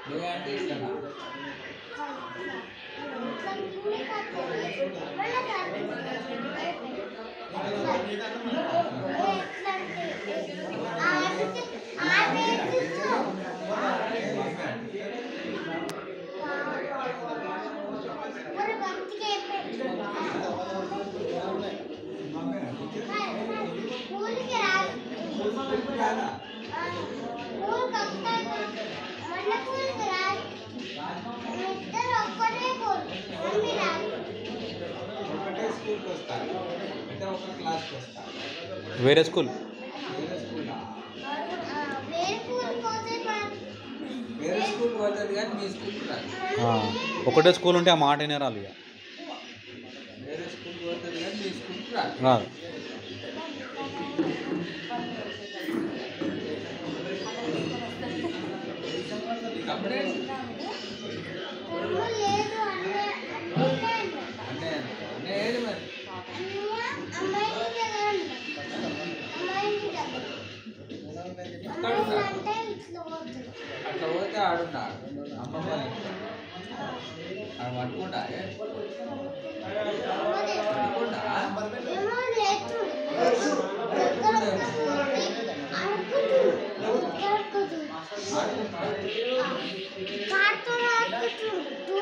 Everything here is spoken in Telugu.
నువ్వేంటి ఇష్టమా కూలికి రాదు కూలికి వస్తాను మళ్ళీ కూలికి రాదు ఇద్దరు ఒక్కటే కూలి మమ్మీ రాదు ఒకటే స్కూల్కి వస్తా అంటే ఒక క్లాస్కి వస్తా వేరే స్కూల్ వేరే స్కూలా ఆ, వేరే కూలికి పోతే మా- వేరే స్కూల్కి పోతుంది కానీ మీ స్కూల్కి రాదు ఆ, ఒకటే స్కూల్ ఉంటే ఆ మాట వినరాలు ఇక వేరే స్కూల్కి పోతుంది కానీ మీ స్కూల్కి రాదు రాదు నీకు అప్పుడే తమ్ముడు లేదు అన్నయ్య అన్నయ్య అన్నాడు. అంటే అంటే ఏది మరి అన్నయ్య అమ్మాయి దగ్గర ఉన్నాడు. అమ్మాయి దగ్గర అమ్మాయి అంటే ఇట్లా పోతుంది అట్లా పోతే ఆడున్నాడు అమ్మమ్మ వాళ్ళ ఇంట్లో. ఆడు పట్టుకుంటా ఏ? పట్టుకుంటా ఏమో లేదు దగ్గర కూర్చొని ఆడుకుంటున్నాడు. ఆడుకుంటున్నాడు. ఆడుకుంటా కార్టూన్ ఆడుకుంటున్నాడు